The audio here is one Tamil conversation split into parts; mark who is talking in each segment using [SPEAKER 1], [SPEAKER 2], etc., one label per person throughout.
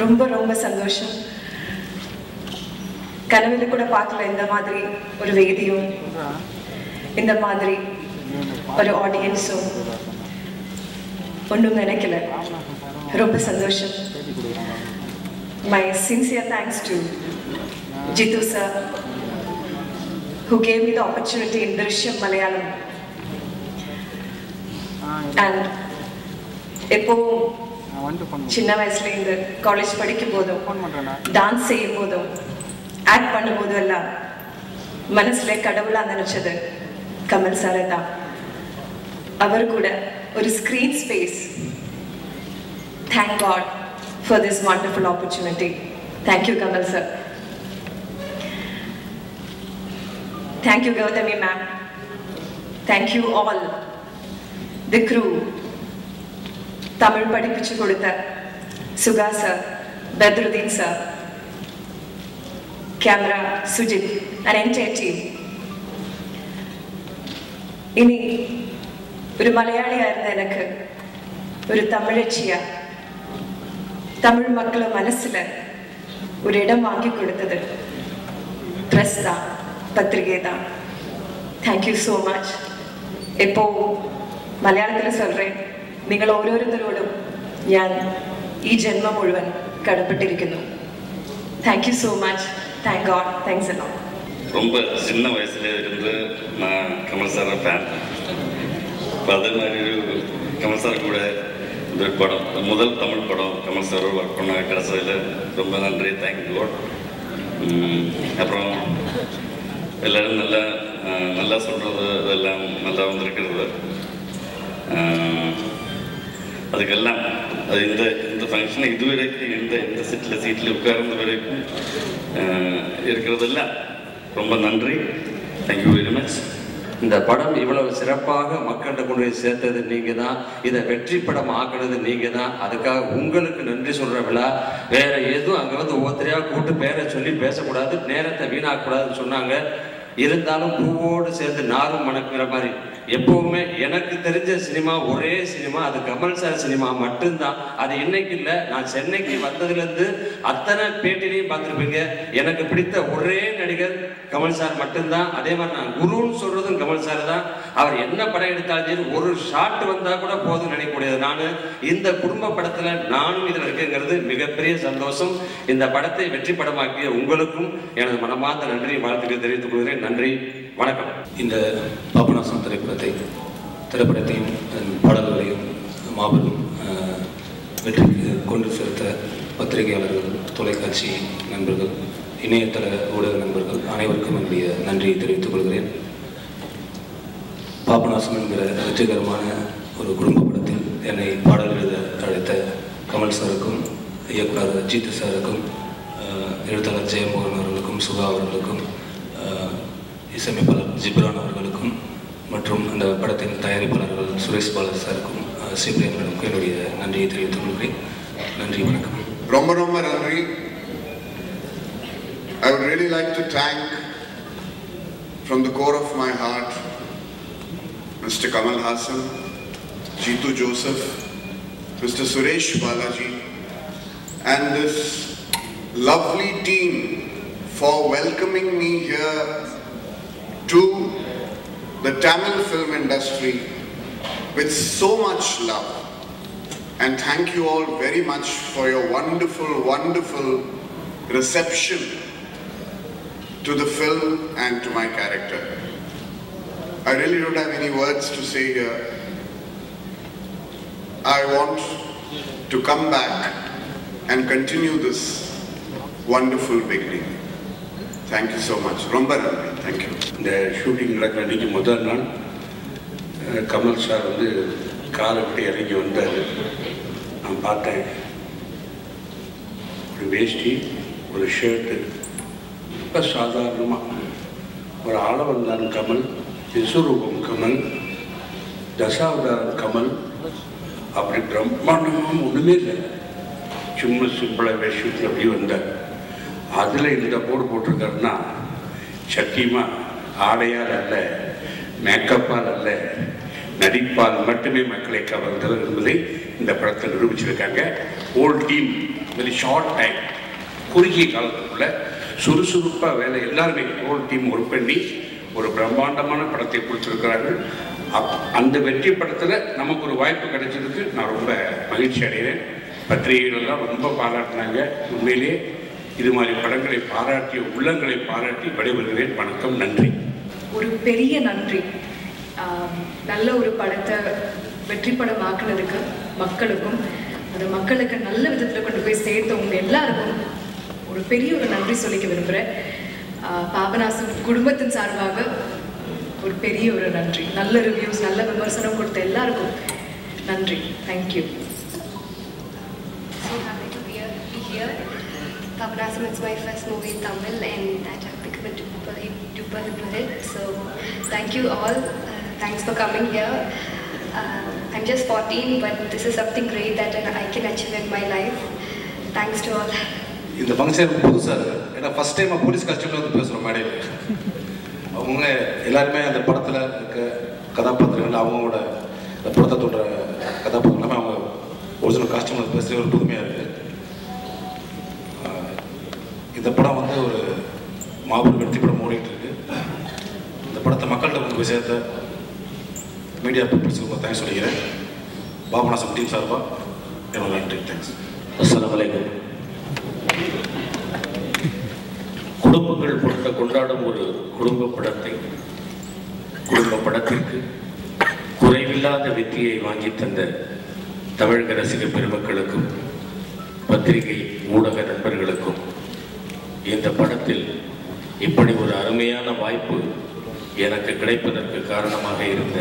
[SPEAKER 1] ரொம்ப ரொம்ப சந்தோஷம் கனவுல கூட பார்க்கல இந்த மாதிரி ஒரு வேதியும் இந்த மாதிரி ஒரு ஆடியன்ஸும் ஒன்றும் நினைக்கல ரொம்ப சந்தோஷம் my sincere thanks to Jithu sir who gave me the opportunity in Drishyam Malayalam. And எப்போவும் சின்ன வயசுல இருந்து காலேஜ் படிக்கும் போதும் டான்ஸ் செய்யும் போதும் ஆக்ட் பண்ணும் போதும் எல்லாம் மனசுல கடவுளா நினைச்சது கமல் சாரை தான் அவர் கூட ஒரு screen space thank God for this wonderful opportunity thank you Kamal sir Thank you, Gautami ma'am. Thank you all, the crew. Tamil படிப்பிச்சு கொடுத்த Suga sir Badruddin sir camera Sujith and entire team இனி ஒரு மலையாளியா இருந்த எனக்கு ஒரு தமிழச்சியா தமிழ் மக்கள் மனசுல ஒரு இடம் வாங்கி கொடுத்தது ப்ரெஸ் தான் பத்திரிகை தான் தேங்க்யூ ஸோ മച്ച് എപ്പോ മലയാളത്തിൽ சொல்றேன் നിങ്ങൾ ഓരോരുത്തരോടും ഞാൻ ഈ ജന്മം മുഴുവൻ കടപ്പെട്ടിരിക്കുന്നു thank you so much thank God thanks എല്ലാം
[SPEAKER 2] ரொம்ப சின்ன வயசுல இருந்து நான் கமல் சார் ஃபேன் இப்போ அதே மாதிரி ஒரு கமல் சார் கூட இந்த ஒரு படம் முதல் தமிழ் படம் கமல் சார் ஒர்க் பண்ண கிடைச்சதில் ரொம்ப நன்றி தேங்க் லாட் அப்புறம் எல்லாரும் நல்லா அஹ், நல்லா சொல்கிறது இதெல்லாம் நல்லா வந்திருக்கிறது அஹ், அதுக்கெல்லாம் அது இந்த இந்த ஃபங்க்ஷனை இதுவரைக்கும் இந்த இந்த சீட்டில் சீட்டில் உட்கார்ந்த வரைக்கும் அஹ், இருக்கிறதெல்லாம் ரொம்ப நன்றி தேங்க்யூ வெரி மச்
[SPEAKER 3] இந்த படம் இவ்வளவு சிறப்பாக மக்கள்கிட்ட கொண்டு போய் சேர்த்தது நீங்க தான் இதை வெற்றி படம் ஆக்குனது நீங்க தான் அதுக்காக உங்களுக்கு நன்றி சொல்ற விழா வேற எதுவும் அங்க வந்து ஒவ்வொருத்தரையா கூட்டு பேரை சொல்லி பேசக்கூடாது நேரத்தை வீணாக்கக்கூடாதுன்னு சொன்னாங்க இருந்தாலும் பூவோடு சேர்ந்து நாரும் மணக்கிற மாதிரி எப்பவுமே எனக்கு தெரிஞ்ச சினிமா ஒரே சினிமா அது கமல் சார் சினிமா மட்டும்தான் அது இன்னைக்கு இல்லை நான் சென்னைக்கு வந்ததுலேருந்து அத்தனை பேட்டிலையும் பார்த்துருப்பீங்க எனக்கு பிடித்த ஒரே நடிகர் கமல் சார் மட்டும்தான் அதே மாதிரி நான் குருன்னு சொல்றதும் கமல் சார் தான் அவர் என்ன படம் எடுத்தாலும் சரி ஒரு ஷாட் வந்தா கூட போதும் நினைக்கக்கூடியது நான் இந்த குடும்ப படத்துல நானும் இதில் இருக்கேங்கிறது மிகப்பெரிய சந்தோஷம் இந்த படத்தை வெற்றி படமாக்கிய உங்களுக்கும் எனது மனமார்ந்த நன்றி வாழ்த்துக்களை தெரிவித்துக் கொள்கிறேன் நன்றி வணக்கம்
[SPEAKER 4] இந்த பாபநாசம் திரைப்படத்தை திரைப்படத்தையும் அதன் பாடல்களையும் மாபெரும் அஹ், வெற்றிக்கு கொண்டு செலுத்த பத்திரிகையாளர்கள் தொலைக்காட்சி நண்பர்கள் இணையதள ஊடக நண்பர்கள் அனைவருக்கும் என்னுடைய நன்றியை தெரிவித்துக் கொள்கிறேன் பாபநாசம் என்கிற வெற்றிகரமான ஒரு குடும்ப படத்தில் என்னை பாடல் எழுத அழைத்த கமல் சாருக்கும் இயக்குனர் அஜித் சாருக்கும் அஹ், எழுத்தாளர் ஜெயமோகன் அவர்களுக்கும் சுகா அவர்களுக்கும் அஹ், இசையமைப்பாளர் ஜிப்ரான் அவர்களுக்கும் மற்றும் அந்த படத்தின் தயாரிப்பாளர்கள் சுரேஷ் பாலர் சாருக்கும் அஹ், சிப்ரேம் மேடமுக்கும் என்னுடைய நன்றியை தெரிவித்துக் கொள்கிறேன் நன்றி வணக்கம்
[SPEAKER 5] ரொம்ப ரொம்ப நன்றி I would really like to thank from the core of my heart Mr. Kamal Hassan, Jeetu Joseph, Mr. Suresh Balaji and this lovely team for welcoming me here to the Tamil film industry with so much love. And thank you all very much for your wonderful, wonderful reception to the film and to my character. I really don't have any words to say here. I want to come back and continue this wonderful beginning. Thank you so much. Romba Nandri. Thank you.
[SPEAKER 6] இந்த ஷூட்டிங் நடக்கிற அன்றைக்கி முதல் நாள் அஹ், கமல் சார் வந்து காலை விட்டு இறங்கி வந்தார் நான் பார்த்தேன் ஒரு வேஷ்டி ஒரு ஷர்ட்டு ரொம்ப சாதாரணமாக ஒரு ஆளவந்தான் கமல் விஸ்வரூபம் கமல் தசாவதாரம் கமல் அப்படி பிரம்மாண்டமாக ஒன்றுமே இல்லை சும்மா சிம்பிளாக வேஷத்தில் அப்படி வந்தார் அதில் இந்த போர்டு போட்டிருக்காருன்னா சத்தியமாக ஆடையால் அல்ல மேக்கப்பால் அல்ல நடிப்பால் மட்டுமே மக்களை கவர்ந்தவர் என்பதை இந்த படத்தை நிரூபிச்சிருக்காங்க whole team very short time குறுகிய காலத்துக்குள்ள சுறுசுறுப்பாக வேலை எல்லாருமே ஹோல் டீம் ஒர்க் பண்ணி ஒரு பிரம்மாண்டமான படத்தை கொடுத்துருக்கிறார்கள் அப் அந்த வெற்றி படத்தில் நமக்கு ஒரு வாய்ப்பு கிடைச்சதுக்கு நான் ரொம்ப மகிழ்ச்சி அடைகிறேன் பத்திரிகைகளெல்லாம் ரொம்ப பாராட்டினாங்க உண்மையிலே இது மாதிரி படங்களை பாராட்டிய உள்ளங்களை பாராட்டி விடைபெறுகிறேன் வணக்கம் நன்றி
[SPEAKER 7] ஒரு பெரிய நன்றி ஆம், நல்ல ஒரு படத்தை வெற்றி படம் ஆக்குனதுக்கு மக்களுக்கும் அது மக்களுக்கு நல்ல விதத்தில் கொண்டு போய் சேர்த்தவங்க எல்லாருக்கும் ஒரு பெரிய ஒரு நன்றி சொல்லிக்க விரும்புகிறேன் பாபநாசம் குடும்பத்தின் சார்பாக ஒரு பெரிய ஒரு நன்றி நல்ல ரிவ்யூஸ் நல்ல விமர்சனம் கொடுத்த எல்லாருக்கும் நன்றி thank you
[SPEAKER 8] so happy to be here. Be here. Papanasam is my first movie in Tamil and that have become a super hit, super hit hit. So thank you all. Uh, thanks for coming here. Uh, I'm just 14, but this is something great that I can achieve in my life. Thanks to all.
[SPEAKER 4] இந்த ஃபங்க்ஷன் புதுசாக இருக்குது ஏன்னா ஃபஸ்ட் டைம் போலீஸ் கஸ்டமில் வந்து பேசுகிறோம் மேடையில் அவங்க எல்லாருமே அந்த படத்தில் இருக்க கதாபாத்திரங்கள் அவங்களோட இந்த படத்தை தோன்ற கதாபாத்திரம் எல்லாமே அவங்க ஒரிஜினல் காஸ்டியூமில் பேசுகிற ஒரு புதுமையாக இருக்குது இந்த படம் வந்து ஒரு மாபெரும் வெற்றி படம் ஓடிட்டு இருக்கு இந்த படத்தை மக்கள்கிட்ட கொண்டு போய் சேர்த்த மீடியா பீப்புள்ஸுக்கு ரொம்ப தேங்க்ஸ் சொல்லிக்கிறேன் பாபநாசம் டீம் சார்பாக என்னோட நன்றி தேங்க்ஸ்
[SPEAKER 3] அஸ்ஸலாமு அலைக்கும் குடும்பங்கள் கொண்ட கொண்டாடும் ஒரு குடும்ப படத்தை குடும்ப படத்திற்கு குறைவில்லாத வெற்றியை வாங்கி தந்த தமிழக ரசிகர் பெருமக்களுக்கும் பத்திரிகை ஊடக நண்பர்களுக்கும் இந்த படத்தில் இப்படி ஒரு அருமையான வாய்ப்பு எனக்கு கிடைப்பதற்கு காரணமாக இருந்த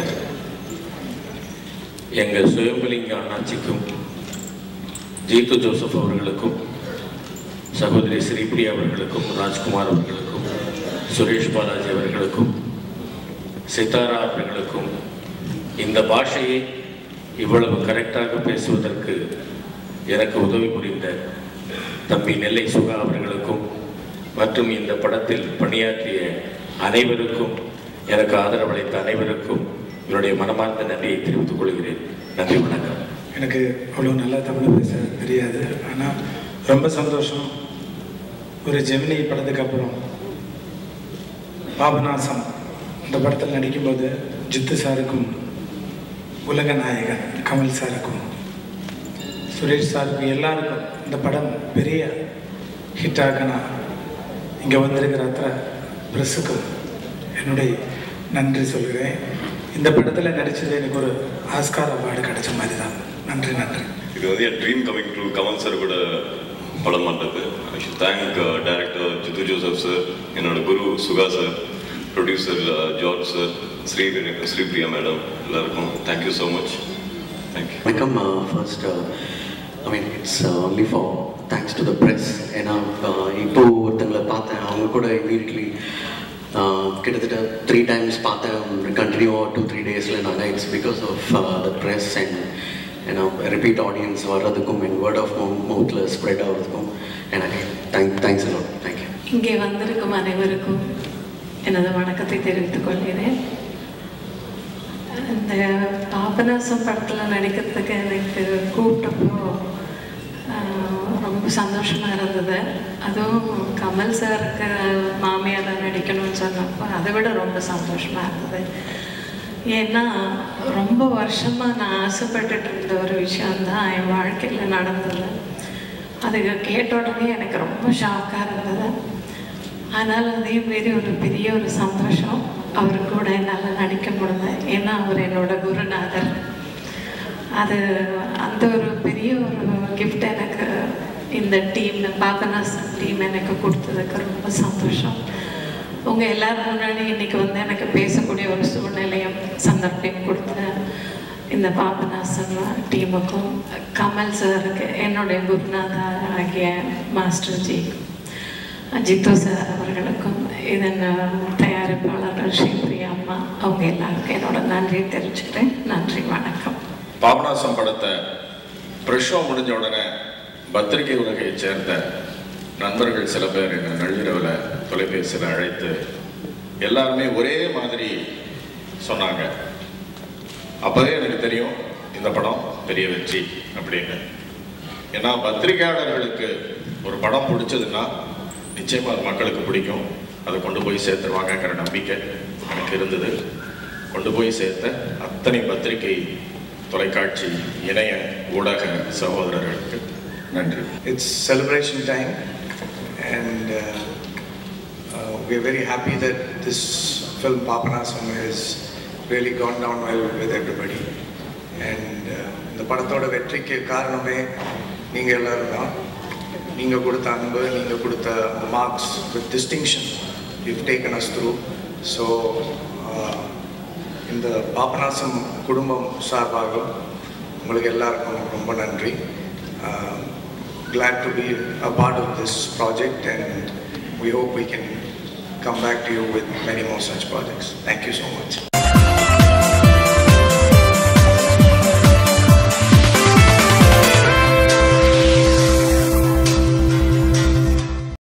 [SPEAKER 3] எங்கள் சுயம்பலிங்க அண்ணாச்சிக்கும் ஜீத்து ஜோசப் அவர்களுக்கும் சகோதரி ஸ்ரீபிரியா அவர்களுக்கும் ராஜ்குமார் அவர்களுக்கும் சுரேஷ் பாலாஜி அவர்களுக்கும் சித்தாரா அவர்களுக்கும் இந்த பாஷையை இவ்வளவு கரெக்டாக பேசுவதற்கு எனக்கு உதவி புரிந்த தம்பி நெல்லை சுகா அவர்களுக்கும் மற்றும் இந்த படத்தில் பணியாற்றிய அனைவருக்கும் எனக்கு ஆதரவளித்த அனைவருக்கும் என்னுடைய மனமார்ந்த நன்றியை தெரிவித்துக் கொள்கிறேன் நன்றி வணக்கம்
[SPEAKER 9] எனக்கு அவ்வளோ நல்லா தமிழ் பேச தெரியாது ஆனால் ரொம்ப சந்தோஷம் ஒரு ஜெமினி படத்துக்கு அப்புறம் பாபநாசம் இந்த படத்தில் நடிக்கும்போது ஜித்து சாருக்கும் உலக நாயகன் கமல் சாருக்கும் சுரேஷ் சாருக்கும் எல்லாருக்கும் இந்த படம் பெரிய ஹிட் ஆகணும் இங்கே வந்திருக்கிற அத்தனை ப்ரெஸ்ஸுக்கும் என்னுடைய நன்றி சொல்கிறேன் இந்த படத்தில் நடித்தது எனக்கு ஒரு ஆஸ்கார் அவார்டு கிடைச்ச மாதிரி தான் நன்றி நன்றி
[SPEAKER 10] இது வந்து என் dream coming true Kamal sir கூட படம் பண்ணுறது I should thank director Jithu Joseph sir என்னோட குரு Suga sir producer George sir Sri Sripriya madam எல்லாருக்கும் thank you so much thank you
[SPEAKER 11] Welcome, uh, first, uh, I mean, it's uh, only for thanks to the press. ஏன்னா uh, இப்போ ஒருத்தங்களை பார்த்தேன் அவங்க கூட இமீடியட்லி கிட்டத்தட்ட த்ரீ டைம்ஸ் பார்த்தேன் கண்டினியூ டூ த்ரீ டேஸில் நாங்கள் it's because of the press and ஏன்னா ரிப்பீட் ஆடியன்ஸ் வர்றதுக்கும் என் வேர்ட் ஆஃப் மவுத்தில் ஸ்ப்ரெட் ஆகிறதுக்கும் எனக்கு தேங்க் தேங்க்ஸ் எல்லாம் தேங்க்யூ
[SPEAKER 1] இங்கே வந்திருக்கும் அனைவருக்கும் எனது வணக்கத்தை தெரிவித்துக் கொள்கிறேன் இந்த பாபநாசம் படத்தில் நடிக்கிறதுக்கு எனக்கு கூப்பிட்டப்போ ஆஹ், ரொம்ப சந்தோஷமாக இருந்தது அதுவும் கமல் சாருக்கு மாமியாராக நடிக்கணும்னு சொன்னப்போ அதை விட ரொம்ப சந்தோஷமாக இருந்தது ஏன்னா ரொம்ப வருஷமாக நான் ஆசைப்பட்டுட்டு இருந்த ஒரு விஷயம்தான் என் வாழ்க்கையில் நடந்தது அதுக்கு கேட்ட உடனே எனக்கு ரொம்ப ஷாக்காக இருந்தது ஆனால் அதே மாரி ஒரு பெரிய ஒரு சந்தோஷம் அவர் கூட என்னால் நடிக்க முடியல ஏன்னா அவர் என்னோட குருநாதர் அது அந்த ஒரு பெரிய ஒரு கிஃப்ட் எனக்கு இந்த டீம் பாபநாஸ் டீம் எனக்கு கொடுத்ததுக்கு ரொம்ப சந்தோஷம் உங்கள் எல்லாரும் முன்னாடி இன்னைக்கு வந்து எனக்கு பேசக்கூடிய ஒரு சூழ்நிலையும் சந்தர்ப்பம் கொடுத்த இந்த பாபநாசன் டீமுக்கும் கமல் சாருக்கு என்னுடைய குருநாதா ஆகிய மாஸ்டர் ஜிக்கும் ஜித்து சார் அவர்களுக்கும் இதன் தயாரிப்பாளர்கள் ஸ்ரீபிரியா அம்மா அவங்க எல்லாருக்கும் என்னோட நன்றியை தெரிவிச்சுக்கிறேன் நன்றி வணக்கம்
[SPEAKER 12] பாபநாசம் படத்தை ப்ரெஷ் ஷோ முடிஞ்ச உடனே பத்திரிகை உலகைச் சேர்ந்த நண்பர்கள் சில பேர் என்னை நள்ளிரவில் தொலைபேசியில் அழைத்து எல்லாருமே ஒரே மாதிரி சொன்னாங்க அப்போவே எனக்கு தெரியும் இந்த படம் பெரிய வெற்றி அப்படின்னு ஏன்னா பத்திரிகையாளர்களுக்கு ஒரு படம் பிடிச்சதுன்னா நிச்சயமாக அது மக்களுக்கு பிடிக்கும் அதை கொண்டு போய் சேர்த்துருவாங்கங்கிற நம்பிக்கை எனக்கு இருந்தது கொண்டு போய் சேர்த்த அத்தனை பத்திரிகை தொலைக்காட்சி இணைய ஊடக சகோதரர்களுக்கு நன்றி
[SPEAKER 13] It's celebration time, and uh, uh, we're very happy that this film Papanasam has really gone down well with everybody. And uh, இந்த படத்தோட வெற்றிக்கு காரணமே நீங்கள் எல்லாரும் தான் நீங்கள் கொடுத்த அன்பு நீங்கள் கொடுத்த marks with distinction you've taken us through. So இந்த பாபநாசம் குடும்பம் சார்பாக உங்களுக்கு எல்லாருக்கும் ரொம்ப நன்றி Uh, glad to be a part of this project and we hope we can come back to you with many more such projects. Thank you so much.